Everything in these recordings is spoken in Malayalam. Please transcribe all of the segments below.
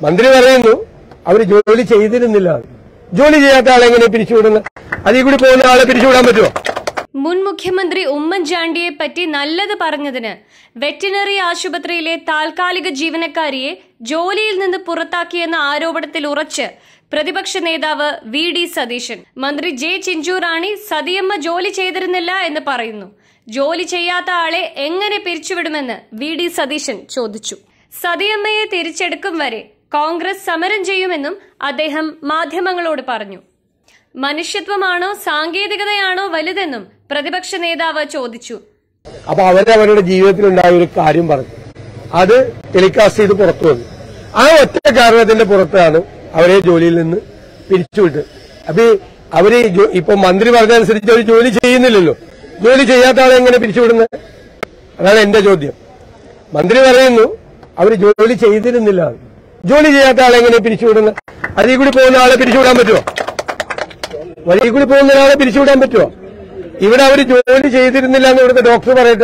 മന്ത്രി പറയുന്നു അവർ ജോലി ചെയ്തിരുന്നില്ല ജോലി ചെയ്യാത്ത ആളെ എങ്ങനെ പിരിച്ചുവിടുന്നത് അതിൽ കൂടി പോകുന്ന ആളെ പിരിച്ചുവിടാൻ പറ്റുമോ മുൻ മുഖ്യമന്ത്രി ഉമ്മൻചാണ്ടിയെ പറ്റി നല്ലത് പറഞ്ഞതിന് വെറ്റിനറി ആശുപത്രിയിലെ താൽക്കാലിക ജീവനക്കാരിയെ ജോലിയിൽ നിന്ന് പുറത്താക്കിയെന്ന ആരോപണത്തിൽ ഉറച്ച് പ്രതിപക്ഷ നേതാവ് വി ഡി സതീശൻ മന്ത്രി ജെ ചിഞ്ചുറാണി സതിയമ്മ ജോലി ചെയ്തിരുന്നില്ല എന്ന് പറയുന്നു ജോലി ചെയ്യാത്ത ആളെ എങ്ങനെ പിരിച്ചുവിടുമെന്ന് വി ഡി സതീശൻ ചോദിച്ചു സതിയമ്മയെ തിരിച്ചെടുക്കും വരെ കോൺഗ്രസ് സമരം ചെയ്യുമെന്നും അദ്ദേഹം മാധ്യമങ്ങളോട് പറഞ്ഞു മനുഷ്യത്വമാണോ സാങ്കേതികതയാണോ വലുതെന്നും പ്രതിപക്ഷ നേതാവ് ചോദിച്ചു അപ്പൊ അവരവരുടെ ജീവിതത്തിലുണ്ടായ ഒരു കാര്യം പറഞ്ഞു അത് ടെലികാസ്റ്റ് ചെയ്ത് പുറത്തു വന്നു ആ ഒറ്റ കാരണത്തിന്റെ പുറത്താണ് അവരെ ജോലിയിൽ നിന്ന് പിരിച്ചുവിട്ട് അപ്പൊ ഈ അവര് ഈ ജോ- ഇപ്പൊ മന്ത്രി പറഞ്ഞതനുസരിച്ച് അവർ ജോലി ചെയ്യുന്നില്ലല്ലോ ജോലി ചെയ്യാത്ത ആളെ എങ്ങനെ പിരിച്ചുവിടുന്നത് അതാണ് എന്റെ ചോദ്യം മന്ത്രി പറയുന്നു അവർ ജോലി ചെയ്തിരുന്നില്ല ജോലി ചെയ്യാത്ത ആളെ എങ്ങനെ പിരിച്ചുവിടുന്നത് അതിൽ കൂടി പോകുന്ന ആളെ പിരിച്ചുവിടാൻ പറ്റുമോ വഴിയിൽ കൂടി പോകുന്ന ഒരാളെ പിരിച്ചുവിടാൻ പറ്റുമോ ഇവിടെ അവർ ജോലി ചെയ്തിരുന്നില്ല എന്ന് ഇവിടുത്തെ ഡോക്ടർ പറയട്ടെ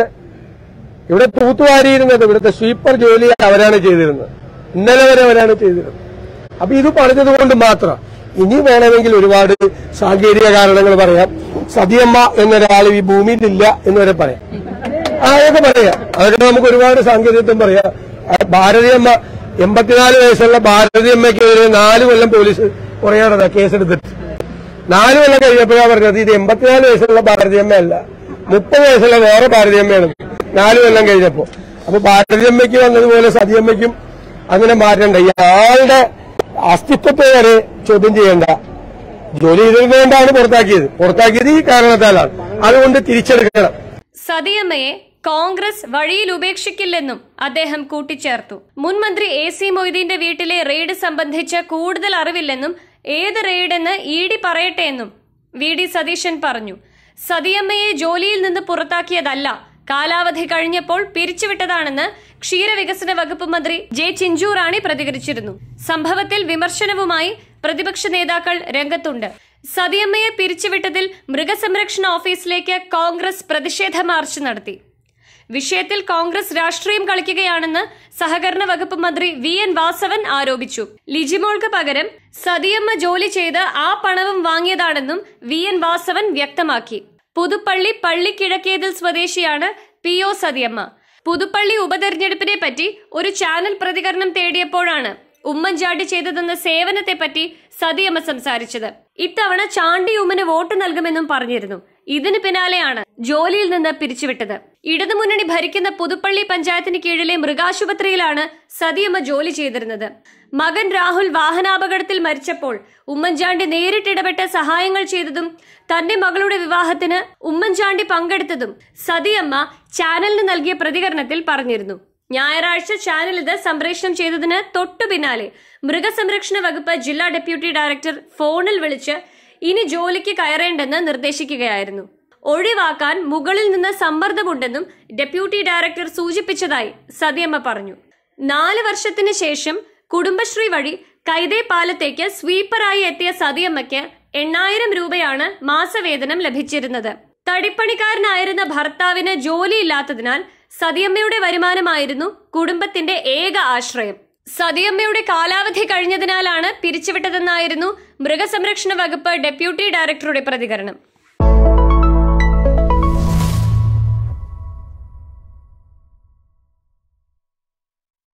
ഇവിടെ തൂത്തുവാരിയിരുന്നത് ഇവിടുത്തെ സ്വീപ്പർ ജോലി അവരാണ് ചെയ്തിരുന്നത് ഇന്നലെ വരെ അവരാണ് ചെയ്തിരുന്നത് അപ്പൊ ഇത് പറഞ്ഞത് കൊണ്ട് മാത്രം ഇനി വേണമെങ്കിൽ ഒരുപാട് സാങ്കേതിക കാരണങ്ങൾ പറയാം സതിയമ്മ എന്നൊരാൾ ഈ ഭൂമിയിലില്ല എന്ന് വരെ പറയാം ആ, അതൊക്കെ പറയാം അതൊക്കെ നമുക്ക് ഒരുപാട് സാങ്കേതികത്വം പറയാം ആ, ഭാരതിയമ്മ എൺപത്തിനാല് വയസ്സുള്ള ഭാരതിയമ്മയ്ക്കെതിരെ നാല് കൊല്ലം പോലീസ് കുറയാതെ കേസെടുത്തിട്ട് നാല് കൊല്ലം കഴിഞ്ഞപ്പോഴാ പറഞ്ഞത് ഇത് എൺപത്തിനാല് വയസ്സുള്ള ഭാരതീയമ്മയല്ല മുപ്പത് വയസ്സുള്ള വേറെ ഭാരതീയമ്മയാണ് നാല് കൊല്ലം കഴിഞ്ഞപ്പോ അപ്പൊ ഭാരതീയമ്മയ്ക്ക് വന്നതുപോലെ സതിയമ്മയ്ക്കും അങ്ങനെ മാറ്റണ്ട ഇയാളുടെ അസ്തിത്വത്തെ വരെ ചോദ്യം ചെയ്യേണ്ട ജോലി ചെയ്തതുകൊണ്ടാണ് പുറത്താക്കിയത് പുറത്താക്കിയത് ഈ കാരണത്താലാണ് അതുകൊണ്ട് തിരിച്ചെടുക്കണം സതിയമ്മയെ കോൺഗ്രസ് വഴിയിൽ ഉപേക്ഷിക്കില്ലെന്നും അദ്ദേഹം കൂട്ടിച്ചേർത്തു മുൻ മന്ത്രി എ സി മൊയ്തീന്റെ വീട്ടിലെ റെയ്ഡ് സംബന്ധിച്ച് കൂടുതൽ അറിവില്ലെന്നും ഏത് റെയ്ഡെന്ന് ഇ ഡി പറയട്ടെ എന്നും വി ഡി സതീശൻ പറഞ്ഞു സതിയമ്മയെ ജോലിയിൽ നിന്ന് പുറത്താക്കിയതല്ല കാലാവധി കഴിഞ്ഞപ്പോൾ പിരിച്ചുവിട്ടതാണെന്ന് ക്ഷീരവികസന വകുപ്പ് മന്ത്രി ജെ ചിഞ്ചുറാണി പ്രതികരിച്ചിരുന്നു സംഭവത്തിൽ വിമർശനവുമായി പ്രതിപക്ഷ നേതാക്കൾ രംഗത്തുണ്ട് സതിയമ്മയെ പിരിച്ചുവിട്ടതിൽ മൃഗസംരക്ഷണ ഓഫീസിലേക്ക് കോൺഗ്രസ് പ്രതിഷേധ മാർച്ച് നടത്തി വിഷയത്തിൽ കോൺഗ്രസ് രാഷ്ട്രീയം കളിക്കുകയാണെന്ന് സഹകരണ വകുപ്പ് മന്ത്രി വി എൻ വാസവൻ ആരോപിച്ചു ലിജിമോൾക്ക് പകരം സതിയമ്മ ജോലി ചെയ്ത് ആ പണവും വാങ്ങിയതാണെന്നും വി എൻ വാസവൻ വ്യക്തമാക്കി പുതുപ്പള്ളി പള്ളിക്കിഴക്കേതിൽ സ്വദേശിയാണ് പി ഒ സതിയമ്മ പുതുപ്പള്ളി ഉപതെരഞ്ഞെടുപ്പിനെ പറ്റി ഒരു ചാനൽ പ്രതികരണം തേടിയപ്പോഴാണ് ഉമ്മൻചാണ്ടി ചെയ്തതെന്ന സേവനത്തെപ്പറ്റി സതിയമ്മ സംസാരിച്ചത് ഇത്തവണ ചാണ്ടി ഉമ്മന് വോട്ട് നൽകുമെന്നും പറഞ്ഞിരുന്നു ഇതിന് പിന്നാലെയാണ് ജോലിയിൽ നിന്ന് പിരിച്ചുവിട്ടത് ഇടതുമുന്നണി ഭരിക്കുന്ന പുതുപ്പള്ളി പഞ്ചായത്തിന് കീഴിലെ മൃഗാശുപത്രിയിലാണ് സതിയമ്മ ജോലി ചെയ്തിരുന്നത് മകൻ രാഹുൽ വാഹനാപകടത്തിൽ മരിച്ചപ്പോൾ ഉമ്മൻചാണ്ടി നേരിട്ടിടപെട്ട് സഹായങ്ങൾ ചെയ്തതും തന്റെ മകളുടെ വിവാഹത്തിന് ഉമ്മൻചാണ്ടി പങ്കെടുത്തതും സതിയമ്മ ചാനലിന് നൽകിയ പ്രതികരണത്തിൽ പറഞ്ഞിരുന്നു ഞായറാഴ്ച ചാനൽ ഇത് സംപ്രേഷണം ചെയ്തതിന് തൊട്ടു പിന്നാലെ മൃഗസംരക്ഷണ വകുപ്പ് ജില്ലാ ഡെപ്യൂട്ടി ഡയറക്ടർ ഫോണിൽ വിളിച്ച് ഇനി ജോലിക്ക് കയറേണ്ടെന്ന് നിർദ്ദേശിക്കുകയായിരുന്നു ഒഴിവാക്കാൻ മുകളിൽ നിന്ന് സമ്മർദ്ദമുണ്ടെന്നും ഡെപ്യൂട്ടി ഡയറക്ടർ സൂചിപ്പിച്ചതായി സതിയമ്മ പറഞ്ഞു നാല് വർഷത്തിന് ശേഷം കുടുംബശ്രീ വഴി കൈതേ പാലത്തേക്ക് സ്വീപ്പറായി എത്തിയ സതിയമ്മയ്ക്ക് എണ്ണായിരം രൂപയാണ് മാസവേതനം ലഭിച്ചിരുന്നത് തടിപ്പണിക്കാരനായിരുന്ന ഭർത്താവിന് ജോലിയില്ലാത്തതിനാൽ സതിയമ്മയുടെ വരുമാനമായിരുന്നു കുടുംബത്തിന്റെ ഏക ആശ്രയം സതിയമ്മയുടെ കാലാവധി കഴിഞ്ഞതിനാലാണ് പിരിച്ചുവിട്ടതെന്നായിരുന്നു മൃഗസംരക്ഷണ വകുപ്പ് ഡെപ്യൂട്ടി ഡയറക്ടറുടെ പ്രതികരണം